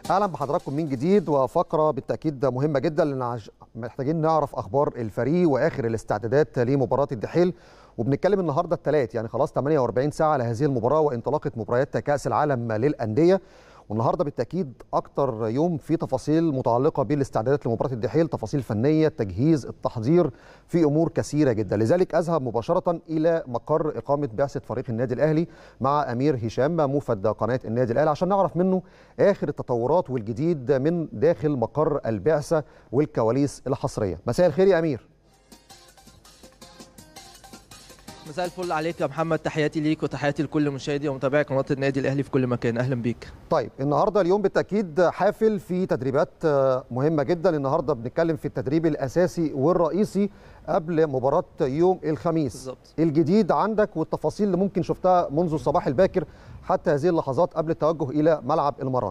اهلا بحضراتكم من جديد وفقره بالتاكيد مهمه جدا لان عش- محتاجين نعرف اخبار الفريق واخر الاستعدادات لمباراه الدحيل وبنتكلم النهارده الثلاث يعني خلاص 48 ساعه على هذه المباراه وانطلاقه مباريات كاس العالم للانديه والنهارده بالتاكيد اكتر يوم فيه تفاصيل متعلقه بالاستعدادات لمباراه الدحيل تفاصيل فنيه التجهيز التحضير في امور كثيره جدا لذلك اذهب مباشره الى مقر اقامه بعثه فريق النادي الاهلي مع امير هشام موفد قناه النادي الاهلي عشان نعرف منه اخر التطورات والجديد من داخل مقر البعثه والكواليس الحصريه مساء الخير يا امير مساء الفل عليك يا محمد تحياتي ليك وتحياتي لكل مشاهدي ومتابعي قناه النادي الاهلي في كل مكان اهلا بيك طيب النهارده اليوم بالتاكيد حافل في تدريبات آه، مهمه جدا النهارده بنتكلم في التدريب الاساسي والرئيسي قبل مباراه يوم الخميس بالظبط. الجديد عندك والتفاصيل اللي ممكن شفتها منذ الصباح الباكر حتى هذه اللحظات قبل التوجه الى ملعب المران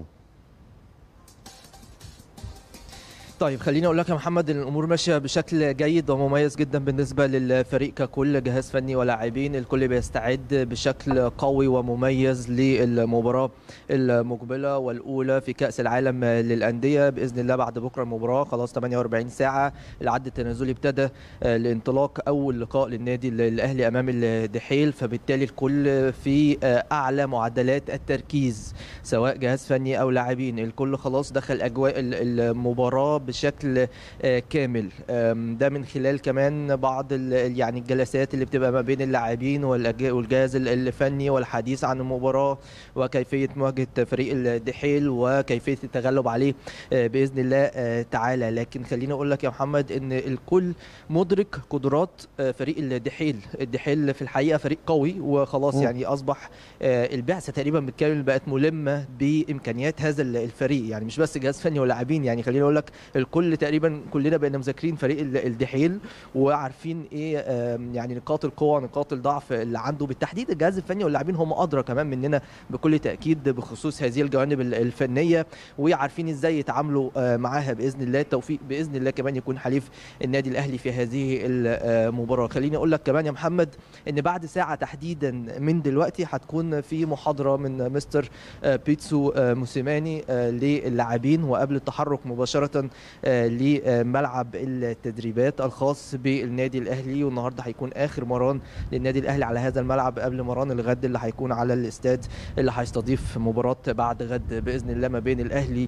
طيب خليني اقول لك يا محمد ان الامور ماشيه بشكل جيد ومميز جدا بالنسبه للفريق ككل جهاز فني ولاعبين الكل بيستعد بشكل قوي ومميز للمباراه المقبله والاولى في كاس العالم للانديه باذن الله بعد بكره المباراه خلاص 48 ساعه العد التنازلي ابتدى آه، لانطلاق اول لقاء للنادي الاهلي امام الدحيل فبالتالي الكل في آه، اعلى معدلات التركيز سواء جهاز فني او لاعبين الكل خلاص دخل اجواء ال- المباراه بشكل آه، كامل آم، ده من خلال كمان بعض ال- يعني الجلسات اللي بتبقى ما بين اللاعبين والأج- والجهاز ال- الفني والحديث عن المباراه وكيفيه مواجهه فريق الدحيل وكيفيه التغلب عليه آه، باذن الله آه، تعالى لكن خليني اقول لك يا محمد ان الكل مدرك قدرات آه، فريق الدحيل الدحيل في الحقيقه فريق قوي وخلاص مم. يعني اصبح آه، البعثه تقريبا بالكامل بقت ملمه بامكانيات هذا ال- الفريق يعني مش بس جهاز فني ولاعبين يعني خليني اقول لك الكل تقريبا كلنا بقينا مذاكرين فريق ال- الدحيل وعارفين ايه آم، يعني نقاط القوه نقاط الضعف اللي عنده بالتحديد الجهاز الفني واللاعبين هم ادرى كمان مننا بكل تاكيد بخصوص هذه الجوانب ال- الفنيه وعارفين ازاي يتعاملوا آه، معاها باذن الله التوفيق باذن الله كمان يكون حليف النادي الاهلي في هذه المباراه خليني اقول لك كمان يا محمد ان بعد ساعه تحديدا من دلوقتي هتكون في محاضره من مستر آه، بيتسو آه، موسيماني آه، للاعبين وقبل التحرك مباشره آه، لملعب التدريبات الخاص بالنادي الاهلي والنهارده هيكون اخر مران للنادي الاهلي على هذا الملعب قبل مران الغد اللي هيكون على الاستاد اللي هيستضيف مباراه بعد غد باذن الله ما بين الاهلي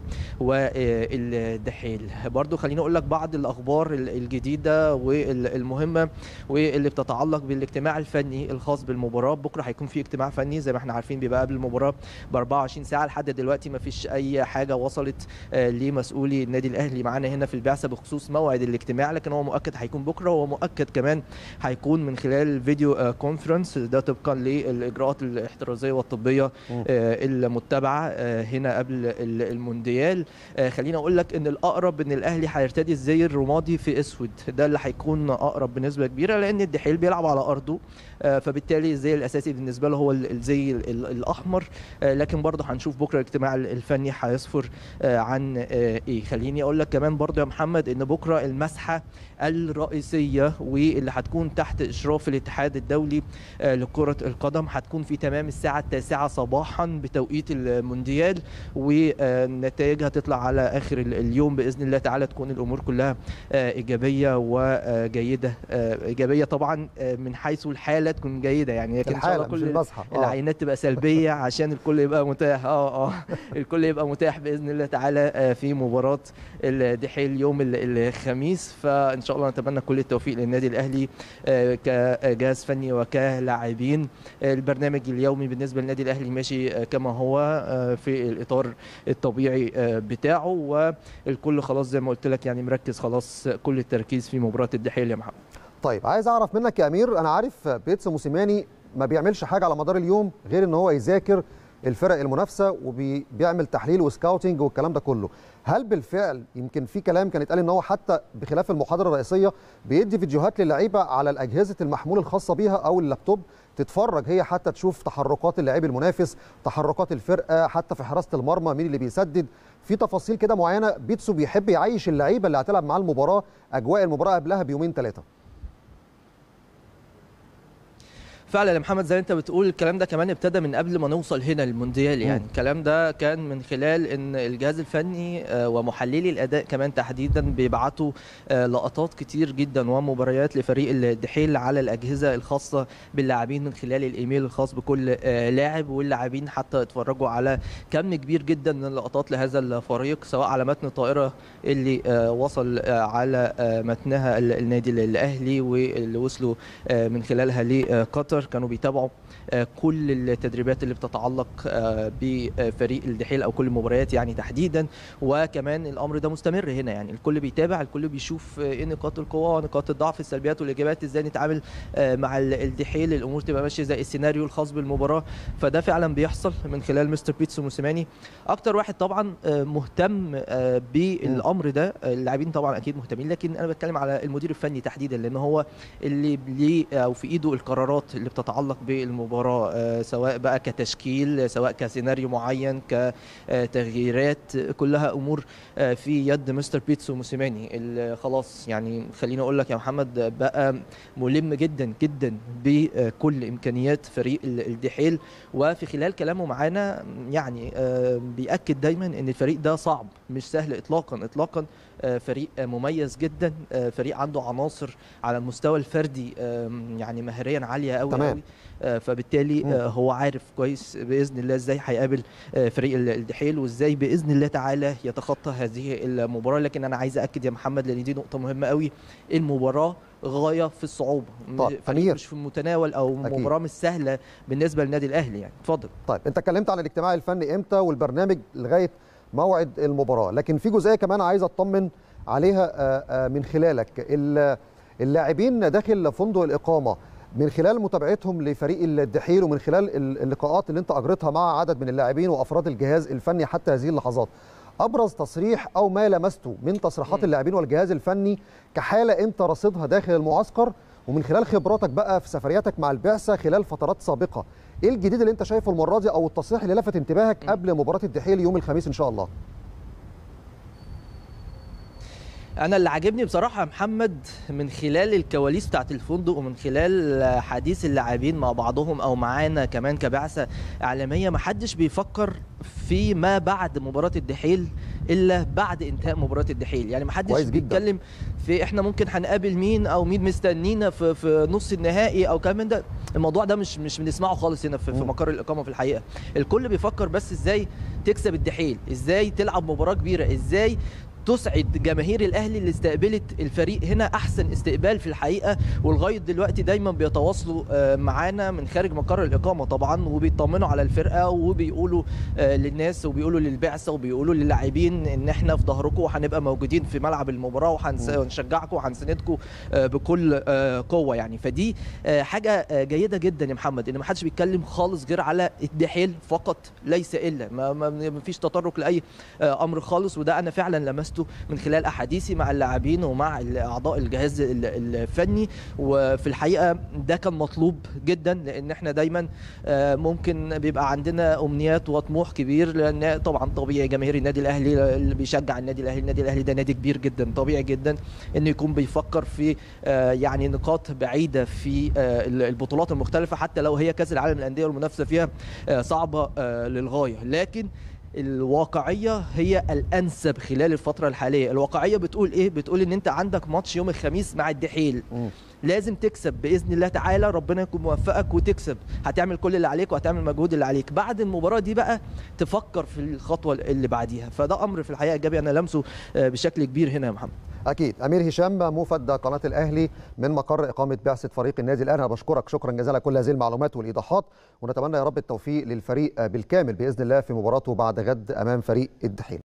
والدحيل برضو خليني اقول لك بعض الاخبار الجديده والمهمه واللي بتتعلق بالاجتماع الفني الخاص بالمباراه بكره هيكون في اجتماع فني زي ما احنا عارفين بيبقى قبل المباراه ب 24 ساعه لحد دلوقتي ما فيش اي حاجه وصلت آه، لمسؤولي النادي الاهلي معانا هنا في البعثه بخصوص موعد الاجتماع لكن هو مؤكد هيكون بكره وهو مؤكد كمان هيكون من خلال فيديو آه، كونفرنس ده طبقا للاجراءات الاحترازيه والطبيه مم. آه، المتبعه آه، هنا قبل ال- المونديال آه، خليني اقول لك ان الاقرب ان الاهلي هيرتدي الزي الرمادي في اسود ده اللي هيكون اقرب بنسبه كبيره لان الدحيل بيلعب على ارضه آه، فبالتالي الزي الاساسي بالنسبه له هو ال- الزي ال- ال- الاحمر آه، لكن برضه هنشوف بكره الاجتماع ال- الفني هيصفر آه، عن آه، ايه خليني اقول لك كمان برضه يا محمد ان بكره المسحه الرئيسيه واللي هتكون تحت اشراف الاتحاد الدولي آه، لكره القدم هتكون في تمام الساعه التاسعة صباحا بتوقيت المونديال ونتائجها تطلع على اخر ال- اليوم باذن الله تعالى تكون الامور كلها آه، ايجابيه وجيده آه، ايجابيه طبعا آه، من حيث الحاله تكون جيده يعني لكن ان شاء الله الحاله مش كل المسحه آه. العينات تبقى سلبيه عشان الكل يبقى متاح اه اه الكل يبقى متاح باذن الله تعالى آه، في مباراه الدحيل يوم ال- الخميس فان شاء الله نتمنى كل التوفيق للنادي الاهلي آه، كجهاز فني وكلاعبين آه، البرنامج اليومي بالنسبه للنادي الاهلي ماشي آه، كما هو آه، في الاطار الطبيعي آه، بتاعه والكل خلاص زي ما قلت لك يعني مركز خلاص كل التركيز في مباراه الدحيل يا محمد طيب عايز اعرف منك يا امير انا عارف بيتسو موسيماني ما بيعملش حاجه على مدار اليوم غير ان هو يذاكر الفرق المنافسه وبيعمل تحليل وسكاوتنج والكلام ده كله هل بالفعل يمكن في كلام كان اتقال ان هو حتى بخلاف المحاضره الرئيسيه بيدي فيديوهات للعيبه على الاجهزه المحمول الخاصه بيها او اللابتوب تتفرج هي حتى تشوف تحركات اللاعب المنافس تحركات الفرقه حتى في حراسه المرمى مين اللي بيسدد في تفاصيل كده معينه بيتسو بيحب يعيش اللعيبه اللي هتلعب معاه المباراه اجواء المباراه قبلها بيومين ثلاثه فعلا يا محمد زي ما انت بتقول الكلام ده كمان ابتدى من قبل ما نوصل هنا المونديال يعني مم. الكلام ده كان من خلال ان الجهاز الفني آه، ومحللي الاداء كمان تحديدا بيبعتوا آه، لقطات كتير جدا ومباريات لفريق الدحيل على الاجهزه الخاصه باللاعبين من خلال الايميل الخاص بكل آه، لاعب واللاعبين حتى اتفرجوا على كم كبير جدا من اللقطات لهذا الفريق سواء على متن الطائره اللي آه، وصل آه، على آه، متنها ال- النادي الاهلي واللي وصلوا آه، من خلالها لقطر كانوا بيتابعوا آه، كل التدريبات اللي بتتعلق آه، بفريق الدحيل او كل المباريات يعني تحديدا وكمان الامر ده مستمر هنا يعني الكل بيتابع الكل بيشوف آه، ايه نقاط القوه ونقاط الضعف السلبيات والايجابيات ازاي نتعامل آه، مع ال- الدحيل الامور تبقى ماشيه زي السيناريو الخاص بالمباراه فده فعلا بيحصل من خلال مستر بيتسو موسيماني اكتر واحد طبعا آه، مهتم آه، بالامر ده آه، اللاعبين طبعا اكيد مهتمين لكن انا بتكلم على المدير الفني تحديدا لان هو اللي ليه او في ايده القرارات اللي بتتعلق بالمباراه آه، سواء بقى كتشكيل سواء كسيناريو معين كتغييرات كلها امور آه، في يد مستر بيتسو موسيماني اللي خلاص يعني خليني اقول لك يا محمد بقى ملم جدا جدا بكل امكانيات فريق ال- الدحيل وفي خلال كلامه معانا يعني آه، بيأكد دايما ان الفريق ده صعب مش سهل اطلاقا اطلاقا آه، فريق آه، مميز جدا آه، فريق عنده عناصر على المستوى الفردي آم، يعني مهريا عاليه قوي تمام. قوي آه، فبالتالي مم. آه، هو عارف كويس باذن الله ازاي هيقابل آه، فريق ال- الدحيل وازاي باذن الله تعالى يتخطى هذه المباراه لكن انا عايز اكد يا محمد لان دي نقطه مهمه قوي المباراه غايه في الصعوبه طيب، فريق أمير. مش في المتناول او أكيد. مباراه مش سهله بالنسبه للنادي الاهلي يعني اتفضل طيب انت اتكلمت عن الاجتماع الفني امتى والبرنامج لغايه موعد المباراه لكن في جزئيه كمان عايز اطمن عليها آه، آه، من خلالك ال- اللاعبين داخل فندق الاقامه من خلال متابعتهم لفريق الدحيل ومن خلال ال- اللقاءات اللي انت اجرتها مع عدد من اللاعبين وافراد الجهاز الفني حتى هذه اللحظات ابرز تصريح او ما لمسته من تصريحات مم. اللاعبين والجهاز الفني كحاله انت راصدها داخل المعسكر ومن خلال خبراتك بقى في سفرياتك مع البعثه خلال فترات سابقه ايه الجديد اللي انت شايفه المره دي او التصريح اللي لفت انتباهك مم. قبل مباراه الدحيل يوم الخميس ان شاء الله انا اللي عاجبني بصراحه يا محمد من خلال الكواليس بتاعت الفندق ومن خلال حديث اللاعبين مع بعضهم او معانا كمان كبعثه اعلاميه ما حدش بيفكر في ما بعد مباراه الدحيل الا بعد انتهاء مباراه الدحيل يعني ما حدش كويس جدا. بيتكلم في احنا ممكن هنقابل مين او مين مستنينا في في نص النهائي او كمان ده الموضوع ده مش مش بنسمعه خالص هنا في, في مم. مقر الاقامه في الحقيقه الكل بيفكر بس ازاي تكسب الدحيل ازاي تلعب مباراه كبيره ازاي تسعد جماهير الاهلي اللي استقبلت الفريق هنا احسن استقبال في الحقيقه ولغايه دلوقتي دايما بيتواصلوا آه، معانا من خارج مقر الاقامه طبعا وبيطمنوا على الفرقه وبيقولوا آه، للناس وبيقولوا للبعثه وبيقولوا للاعبين ان احنا في ظهركم وهنبقى موجودين في ملعب المباراه وهنس- مم. وهنشجعكم وهنساندكم آه، بكل آه، قوه يعني فدي آه، حاجه آه، جيده جدا يا محمد ان ما حدش بيتكلم خالص غير على الدحيل فقط ليس الا ما ما- ما فيش تطرق لاي آه، امر خالص وده انا فعلا لمسته من خلال احاديثي مع اللاعبين ومع اعضاء الجهاز ال- الفني وفي الحقيقه ده كان مطلوب جدا لان احنا دايما آه، ممكن بيبقى عندنا امنيات وطموح كبير لان طبعا طبيعي جماهير النادي الاهلي اللي بيشجع النادي الاهلي النادي الاهلي ده نادي كبير جدا طبيعي جدا انه يكون بيفكر في آه، يعني نقاط بعيده في آه، البطولات المختلفه حتى لو هي كاس العالم للانديه والمنافسه فيها آه، صعبه آه، للغايه لكن الواقعيه هي الانسب خلال الفتره الحاليه الواقعيه بتقول ايه بتقول ان انت عندك ماتش يوم الخميس مع الدحيل مم. لازم تكسب باذن الله تعالى ربنا يكون موفقك وتكسب هتعمل كل اللي عليك وهتعمل المجهود اللي عليك بعد المباراه دي بقى تفكر في الخطوه اللي بعديها فده امر في الحقيقه ايجابي انا لمسه آه، بشكل كبير هنا يا محمد اكيد امير هشام موفد قناه الاهلي من مقر اقامه بعثه فريق النادي الاهلي انا بشكرك شكرا جزيلا على كل هذه المعلومات والايضاحات ونتمنى يا رب التوفيق للفريق بالكامل باذن الله في مباراته بعد غد امام فريق الدحيل